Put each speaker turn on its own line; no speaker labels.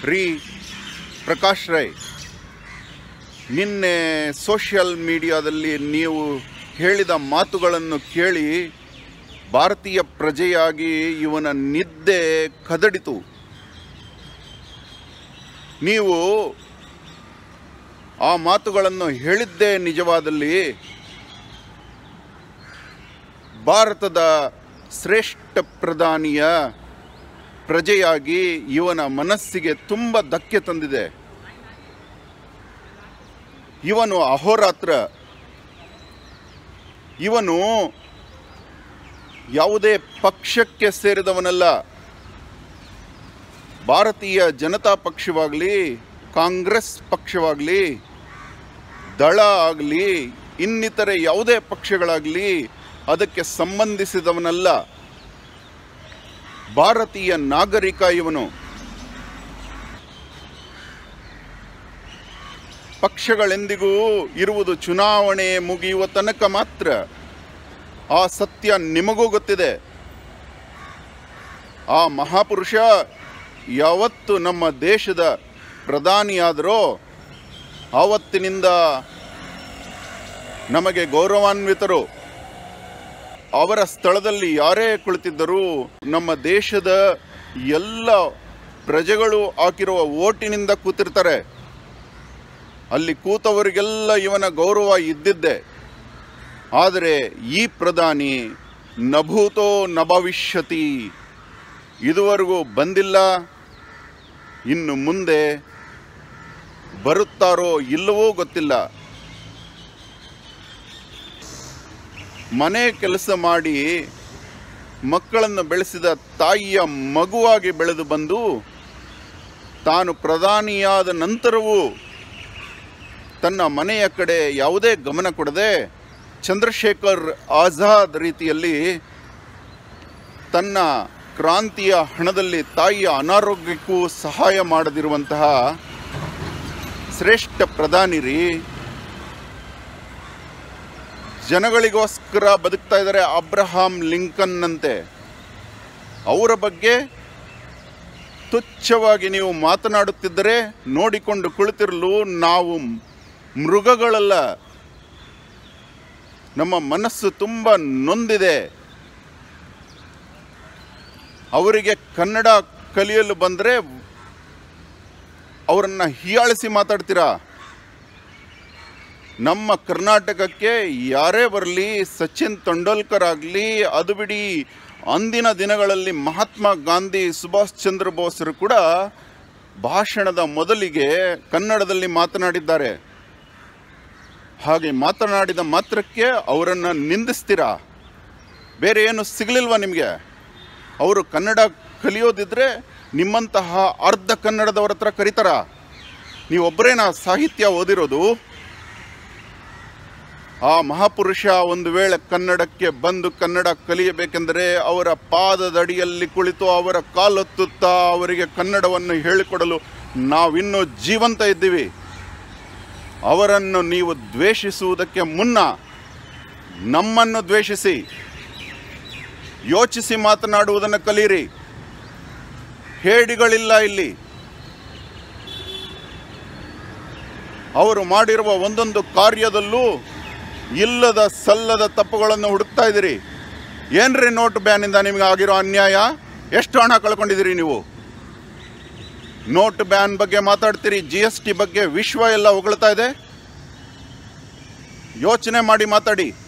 ರೀ ಪ್ರಕಾಶ್ ರೈ ನಿನ್ನೆ ಸೋಷಿಯಲ್ ಮೀಡಿಯಾದಲ್ಲಿ ನೀವು ಹೇಳಿದ ಮಾತುಗಳನ್ನು ಕೇಳಿ ಭಾರತೀಯ ಪ್ರಜೆಯಾಗಿ ಇವನ ನಿದ್ದೆ ಕದಡಿತು ನೀವು ಆ ಮಾತುಗಳನ್ನು ಹೇಳಿದ್ದೇ ನಿಜವಾದಲ್ಲಿ ಭಾರತದ ಶ್ರೇಷ್ಠ ಪ್ರಧಾನಿಯ ಪ್ರಜೆಯಾಗಿ ಇವನ ಮನಸ್ಸಿಗೆ ತುಂಬ ಧಕ್ಕೆ ತಂದಿದೆ ಇವನು ಅಹೋರಾತ್ರ ಇವನು ಯಾವುದೇ ಪಕ್ಷಕ್ಕೆ ಸೇರಿದವನಲ್ಲ ಭಾರತೀಯ ಜನತಾ ಪಕ್ಷವಾಗಲಿ ಕಾಂಗ್ರೆಸ್ ಪಕ್ಷವಾಗಲಿ ದಳ ಆಗಲಿ ಇನ್ನಿತರೆ ಯಾವುದೇ ಪಕ್ಷಗಳಾಗಲಿ ಅದಕ್ಕೆ ಸಂಬಂಧಿಸಿದವನಲ್ಲ ಭಾರತೀಯ ನಾಗರಿಕ ಇವನು ಪಕ್ಷಗಳೆಂದಿಗೂ ಇರುವುದು ಚುನಾವಣೆ ಮುಗಿಯುವ ತನಕ ಮಾತ್ರ ಆ ಸತ್ಯ ನಿಮಗೂ ಗೊತ್ತಿದೆ ಆ ಮಹಾಪುರುಷ ಯಾವತ್ತು ನಮ್ಮ ದೇಶದ ಪ್ರಧಾನಿಯಾದರೋ ಆವತ್ತಿನಿಂದ ನಮಗೆ ಗೌರವಾನ್ವಿತರು ಅವರ ಸ್ಥಳದಲ್ಲಿ ಯಾರೇ ಕುಳಿತಿದ್ದರೂ ನಮ್ಮ ದೇಶದ ಎಲ್ಲ ಪ್ರಜೆಗಳು ಹಾಕಿರುವ ಓಟಿನಿಂದ ಕೂತಿರ್ತಾರೆ ಅಲ್ಲಿ ಕೂತವರಿಗೆಲ್ಲ ಇವನ ಗೌರವ ಇದ್ದಿದ್ದೆ ಆದರೆ ಈ ಪ್ರಧಾನಿ ನಭೂತೋ ನಭವಿಷ್ಯತಿ ಇದುವರೆಗೂ ಬಂದಿಲ್ಲ ಇನ್ನು ಮುಂದೆ ಬರುತ್ತಾರೋ ಇಲ್ಲವೋ ಗೊತ್ತಿಲ್ಲ ಮನೆ ಕೆಲಸ ಮಾಡಿ ಮಕ್ಕಳನ್ನು ಬೆಳೆಸಿದ ತಾಯಿಯ ಮಗುವಾಗಿ ಬೆಳೆದು ಬಂದು ತಾನು ಪ್ರಧಾನಿಯಾದ ನಂತರವೂ ತನ್ನ ಮನೆಯ ಕಡೆ ಯಾವುದೇ ಗಮನ ಕೊಡದೆ ಚಂದ್ರಶೇಖರ್ ಆಜಾದ್ ರೀತಿಯಲ್ಲಿ ತನ್ನ ಕ್ರಾಂತಿಯ ಹಣದಲ್ಲಿ ತಾಯಿಯ ಅನಾರೋಗ್ಯಕ್ಕೂ ಸಹಾಯ ಮಾಡದಿರುವಂತಹ ಶ್ರೇಷ್ಠ ಪ್ರಧಾನಿ ರೀ ಜನಗಳಿಗೋಸ್ಕರ ಬದುಕ್ತಾ ಇದ್ದಾರೆ ಅಬ್ರಹಾಂ ಲಿಂಕನ್ನಂತೆ ಅವರ ಬಗ್ಗೆ ತುಚ್ಛವಾಗಿ ನೀವು ಮಾತನಾಡುತ್ತಿದ್ದರೆ ನೋಡಿಕೊಂಡು ಕುಳಿತಿರಲು ನಾವು ಮೃಗಗಳಲ್ಲ ನಮ್ಮ ಮನಸ್ಸು ತುಂಬ ನೊಂದಿದೆ ಅವರಿಗೆ ಕನ್ನಡ ಕಲಿಯಲು ಬಂದರೆ ಅವರನ್ನು ಹೀಯಾಳಿಸಿ ಮಾತಾಡ್ತೀರಾ ನಮ್ಮ ಕರ್ನಾಟಕಕ್ಕೆ ಯಾರೇ ಬರಲಿ ಸಚಿನ್ ತೆಂಡೂಲ್ಕರ್ ಆಗಲಿ ಅದು ಬಿಡಿ ಅಂದಿನ ದಿನಗಳಲ್ಲಿ ಮಹಾತ್ಮ ಗಾಂಧಿ ಸುಭಾಷ್ ಚಂದ್ರ ಬೋಸರು ಕೂಡ ಭಾಷಣದ ಮೊದಲಿಗೆ ಕನ್ನಡದಲ್ಲಿ ಮಾತನಾಡಿದ್ದಾರೆ ಹಾಗೆ ಮಾತನಾಡಿದ ಮಾತ್ರಕ್ಕೆ ಅವರನ್ನು ನಿಂದಿಸ್ತೀರಾ ಬೇರೆ ಏನು ಸಿಗಲಿಲ್ವಾ ನಿಮಗೆ ಅವರು ಕನ್ನಡ ಕಲಿಯೋದಿದ್ರೆ ನಿಮ್ಮಂತಹ ಅರ್ಧ ಕನ್ನಡದವರ ಹತ್ರ ಕರೀತಾರ ನೀವೊಬ್ಬರೇನಾ ಸಾಹಿತ್ಯ ಓದಿರೋದು ಆ ಮಹಾಪುರುಷ ಒಂದು ವೇಳೆ ಕನ್ನಡಕ್ಕೆ ಬಂದು ಕನ್ನಡ ಕಲಿಯಬೇಕೆಂದರೆ ಅವರ ಪಾದದಡಿಯಲ್ಲಿ ಕುಳಿತು ಅವರ ಕಾಲೊತ್ತುತ್ತಾ ಅವರಿಗೆ ಕನ್ನಡವನ್ನು ಹೇಳಿಕೊಡಲು ನಾವಿನ್ನೂ ಜೀವಂತ ಇದ್ದೀವಿ ಅವರನ್ನು ನೀವು ದ್ವೇಷಿಸುವುದಕ್ಕೆ ಮುನ್ನ ನಮ್ಮನ್ನು ದ್ವೇಷಿಸಿ ಯೋಚಿಸಿ ಮಾತನಾಡುವುದನ್ನು ಕಲೀರಿ ಹೇಡಿಗಳಿಲ್ಲ ಇಲ್ಲಿ ಅವರು ಮಾಡಿರುವ ಒಂದೊಂದು ಕಾರ್ಯದಲ್ಲೂ ಇಲ್ಲದ ಸಲ್ಲದ ತಪ್ಪುಗಳನ್ನು ಹುಡುಕ್ತಾ ಇದ್ದೀರಿ ಏನ್ರಿ ನೋಟ್ ಬ್ಯಾನಿಂದ ನಿಮಗೆ ಆಗಿರೋ ಅನ್ಯಾಯ ಎಷ್ಟು ಹಣ ಕಳ್ಕೊಂಡಿದ್ದೀರಿ ನೀವು ನೋಟ್ ಬ್ಯಾನ್ ಬಗ್ಗೆ ಮಾತಾಡ್ತೀರಿ ಜಿ ಎಸ್ ಟಿ ಬಗ್ಗೆ ವಿಶ್ವ ಎಲ್ಲ ಹೊಗಳ್ತಾ ಇದೆ ಯೋಚನೆ ಮಾಡಿ ಮಾತಾಡಿ